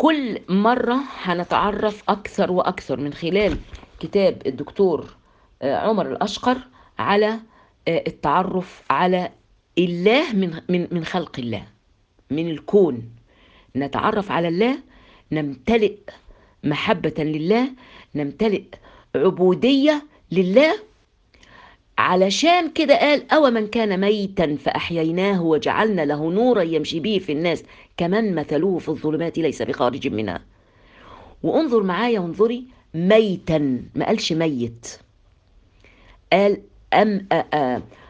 كل مرة هنتعرف أكثر وأكثر من خلال كتاب الدكتور آه، عمر الأشقر على آه، التعرف على الله من من من خلق الله من الكون نتعرف على الله نمتلئ محبة لله نمتلئ عبودية لله علشان كده قال أو من كان ميتا فأحييناه وجعلنا له نورا يمشي به في الناس كمن مثلوه في الظلمات ليس بخارج منها وانظر معايا وانظري ميتا ما قالش ميت قال أم أ أ